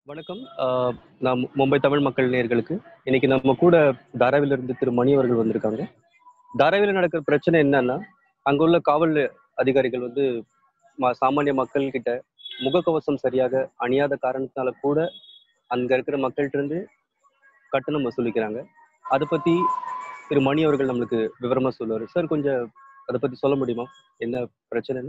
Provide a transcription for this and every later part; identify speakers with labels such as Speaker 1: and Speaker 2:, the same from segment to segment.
Speaker 1: வணக்கம் ஆஹ் நான் மு- மும்பை தமிழ் மக்கள் நேயர்களுக்கு இன்னைக்கு நம்ம கூட தாராவில இருந்து திரு மணி அவர்கள் வந்திருக்காங்க தாராவில நடக்கிற பிரச்சனை என்னன்னா அங்க உள்ள காவல் அதிகாரிகள் வந்து ம- சாமானிய மக்கள் கிட்ட முகக்கவசம் சரியாக அணியாத காரணத்தினால கூட அங்க இருக்கிற மக்கள்கிட்ட இருந்து கட்டணம் வசூலிக்கிறாங்க அதை பத்தி திரு மணி அவர்கள் நம்மளுக்கு விவரமா சொல்லுவாரு சார் கொஞ்சம் அதை பத்தி சொல்ல முடியுமா என்ன பிரச்சனைன்னு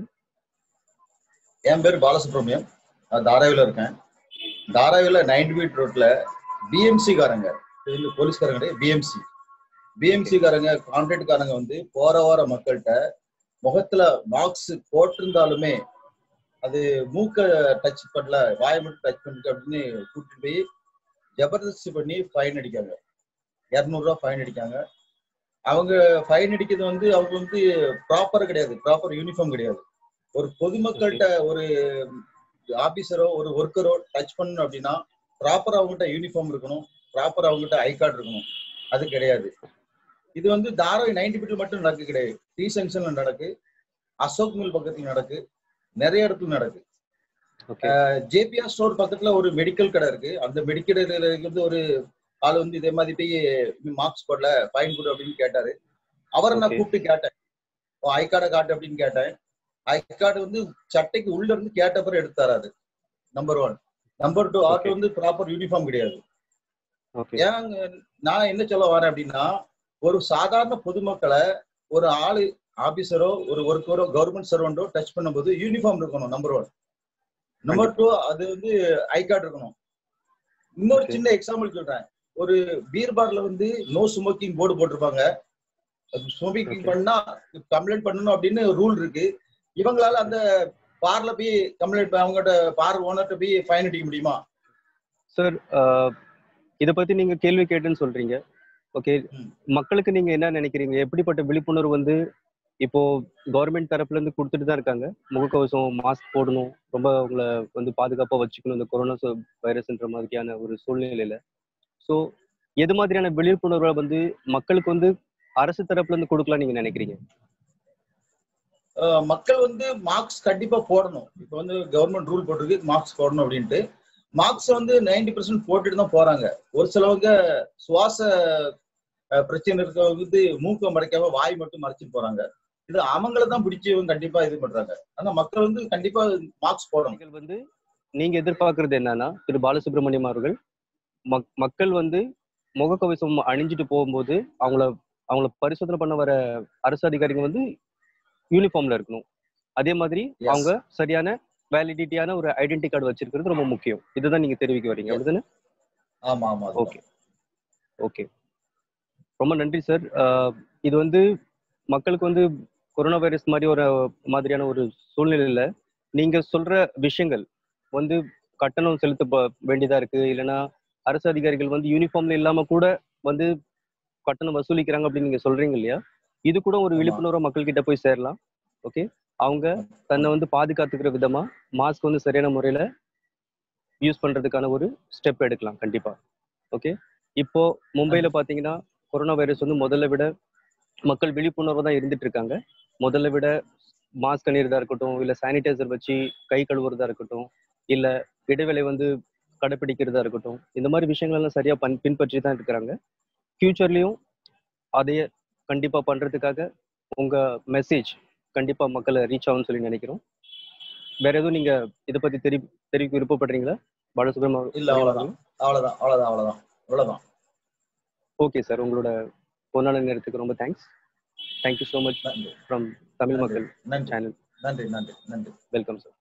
Speaker 2: என் பேர் பாலசுப்ரமணியம் நான் தாராவில இருக்கேன் தாராவில நைன்டி ஃபீட் ரோட்ல பிஎம்சி காரங்க இது வந்து போலீஸ்காரங்க கிடையாது பிஎம்சி பிஎம்சி காரங்க கான்ட்ராக்ட் காரங்க வந்து போற வார மக்கள்கிட்ட முகத்துல மார்க்ஸ் போட்டிருந்தாலுமே அது மூக்க டச் பண்ணல வாயை மட்டும் டச் பண்ணிட்டு அப்படின்னு கூட்டிட்டு போய் ஜபர்தஸ்தி பண்ணி ஃபைன் அடிக்காங்க இரநூறுவா ஃபைன் அடிக்காங்க அவங்க ஃபைன் அடிக்கிறது வந்து அவங்க வந்து ப்ராப்பர் கிடையாது ப்ராப்பர் யூனிஃபார்ம் கிடையாது ஒரு பொதுமக்கள்கிட்ட ஒரு ஆபீசரோ ஒரு ஒர்க்கரோ டச் பண்ணணும் அப்படின்னா ப்ராப்பர் அவங்ககிட்ட யூனிஃபார்ம் இருக்கணும் ப்ராப்பர் அவங்ககிட்ட ஐ கார்டு இருக்கணும் அது கிடையாது இது வந்து தாராவி நைன்டி பீட்டில் மட்டும் நடக்கு கிடையாது டி செங்ஷன்ல நடக்கு அசோக் மில் பக்கத்துல நடக்கு நிறைய இடத்துல நடக்கு
Speaker 1: ஓகே
Speaker 2: ஜேபிஆர் ஸ்டோர் பக்கத்துல ஒரு மெடிக்கல் கடை இருக்கு அந்த மெடிக்கல் இருந்து ஒரு ஆள் வந்து இதே மாதிரி போய் மார்க்ஸ் போடல ஃபைன் கொடு அப்படின்னு கேட்டாரு அவரை நான்
Speaker 1: Okay.
Speaker 2: கூப்பிட்டு கேட்டேன் ஐ கார்டை காட்டு அப்படின்னு கேட்டேன் ஐ கார்டு வந்து சட்டைக்கு உள்ள இருந்து கேட்ட பிறகு எடுத்தாரு அது number one number two auto
Speaker 1: Okay.
Speaker 2: வந்து ப்ராப்பர் யூனிஃபார்ம் கிடையாது
Speaker 1: ஓகே
Speaker 2: ஏன் நான் என்ன சொல்ல வரேன் அப்படின்னா ஒரு சாதாரண பொதுமக்களை ஒரு ஆளு ஆபீசரோ ஒரு ஒர்க்கரோ கவர்மெண்ட் சர்வெண்டோ டச் பண்ணும்போது யூனிஃபார்ம் இருக்கணும் நம்பர் ஒன் நம்பர் டூ அது வந்து ஐ கார்டு இருக்கணும் இன்னொரு
Speaker 1: Okay.
Speaker 2: சின்ன எக்ஸாம்பிள் சொல்றேன் ஒரு பீர் பார்ல வந்து நோ ஸ்மோக்கிங் போர்டு போட்டிருப்பாங்க ஸ்மோக்கிங்
Speaker 1: Okay.
Speaker 2: பண்ணா கம்ப்ளைண்ட் பண்ணணும் அப்படின்னு ரூல் இருக்கு இவங்களால அந்த பார்ல போய் கம்ப்ளைண்ட் அவங்ககிட்ட பார் ஓனர்கிட்ட போய் ஃபைன் அடிக்க முடியுமா
Speaker 1: சார் இத பத்தி நீங்க கேள்வி கேட்டுன்னு சொல்றீங்க ஓகே
Speaker 2: ம்.
Speaker 1: மக்களுக்கு நீங்க என்ன நினைக்கிறீங்க எப்படிப்பட்ட விழிப்புணர்வு வந்து இப்போ கவர்மெண்ட் தரப்புல இருந்து கொடுத்துட்டு தான் இருக்காங்க முகக்கவசம் மாஸ்க் போடணும் ரொம்ப உங்களை வந்து பாதுகாப்பா வச்சுக்கணும் இந்த கொரோனா வைரஸ்ன்ற மாதிரியான ஒரு சூழ்நிலையில ஸோ எது மாதிரியான விழிப்புணர்வை வந்து மக்களுக்கு வந்து அரசு தரப்புல இருந்து கொடுக்கலாம் நீங்க நினைக்கிறீங்க
Speaker 2: அஹ் மக்கள் வந்து மார்க்ஸ் கண்டிப்பா போடணும் இப்போ வந்து கவர்மெண்ட் ரூல் போட்டிருக்கு மார்க்ஸ் போடணும் அப்படின்ட்டு மார்க்ஸ் வந்து நைன்டி பர்சன்ட் போட்டுட்டு தான் போறாங்க ஒரு சிலவங்க சுவாச அஹ், பிரச்சனை இருக்கவங்க வந்து மூக்க மறைக்காம வாய் மட்டும் மறைச்சிட்டு போறாங்க இது அவங்கள தான் பிடிச்சி இவங்க கண்டிப்பா இது பண்றாங்க ஆனா மக்கள் வந்து கண்டிப்பா மார்க்ஸ் போடணும்
Speaker 1: நீங்கள் வந்து நீங்க எதிர்பார்க்கறது என்னன்னா திரு பாலசுப்ரமணியம் அவர்கள் மக் மக்கள் வந்து முகக்கவசம் அணிஞ்சிட்டு போகும்போது அவங்கள அவங்கள பரிசோதனை பண்ண வர அரசு அதிகாரிகள் வந்து யூனிஃபார்ம்ல இருக்கணும் அதே மாதிரி
Speaker 2: Yes.
Speaker 1: அவங்க சரியான வேலிடிட்டியான ஒரு ஐடென்டி கார்டு வச்சிருக்கிறது ரொம்ப முக்கியம் இதுதான் நீங்க தெரிவிக்க வரீங்க
Speaker 2: Yes.
Speaker 1: அப்படிதானே
Speaker 2: ஆமா ஆமா அதுதான்.
Speaker 1: ஓகே ஓகே ரொம்ப நன்றி சார் இது வந்து மக்களுக்கு வந்து கொரோனா வைரஸ் மாதிரி ஒரு மாதிரியான ஒரு சூழ்நிலையில நீங்க சொல்ற விஷயங்கள் வந்து கட்டணம் செலுத்த ப- வேண்டியதா இருக்கு இல்லைன்னா அரசு அதிகாரிகள் வந்து யூனிஃபார்ம்ல இல்லாம கூட வந்து கட்டணம் வசூலிக்கிறாங்க அப்படின்னு நீங்க சொல்றீங்க இல்லையா இது கூட ஒரு
Speaker 2: ஆமா.
Speaker 1: விழிப்புணர்வு மக்கள் கிட்ட போய் சேரலாம் ஓகே அவங்க தன்னை வந்து பாதுகாத்துக்கிற விதமா மாஸ்க் வந்து சரியான முறையில யூஸ் பண்றதுக்கான ஒரு ஸ்டெப் எடுக்கலாம் கண்டிப்பா ஓகே இப்போ மும்பைல பாத்தீங்கன்னா கொரோனா வைரஸ் வந்து முதல்ல விட மக்கள் விழிப்புணர்வு தான் இருந்துட்டு இருக்காங்க முதல்ல விட மாஸ்க் அணியறதா இருக்கட்டும் இல்ல சானிடைசர் வச்சு கை கழுவுறதா இருக்கட்டும் இல்ல இடைவேளை வந்து கடைப்பிடிக்கிறதா இருக்கட்டும் இந்த மாதிரி விஷயங்கள் எல்லாம் சரியா பன் பின்பற்றி தான் இருக்கிறாங்க ஃபியூச்சர்லயும் அதைய கண்டிப்பா பண்றதுக்காக உங்க மெசேஜ் கண்டிப்பா மக்களை ரீச் ஆகும்னு சொல்லி நினைக்கிறோம் வேற எதுவும் நீங்க இதை பத்தி தெரி தெரிவிக்க விருப்பப்படுறீங்களா பாலசுப்ரமணியம்
Speaker 2: இல்ல அவ்வளவுதான் அவ்வளவுதான் அவ்வளவுதான் அவ்வளவுதான் அவ்வளவுதான்
Speaker 1: ஓகே சார் உங்களோட பொன்னான நேரத்துக்கு ரொம்ப தேங்க்ஸ் தேங்க்யூ ஸோ மச்
Speaker 2: நன்றி
Speaker 1: ஃப்ரம் தமிழ் மக்கள்
Speaker 2: நன்றி
Speaker 1: சேனல்
Speaker 2: நன்றி நன்றி நன்றி
Speaker 1: வெல்கம் சார்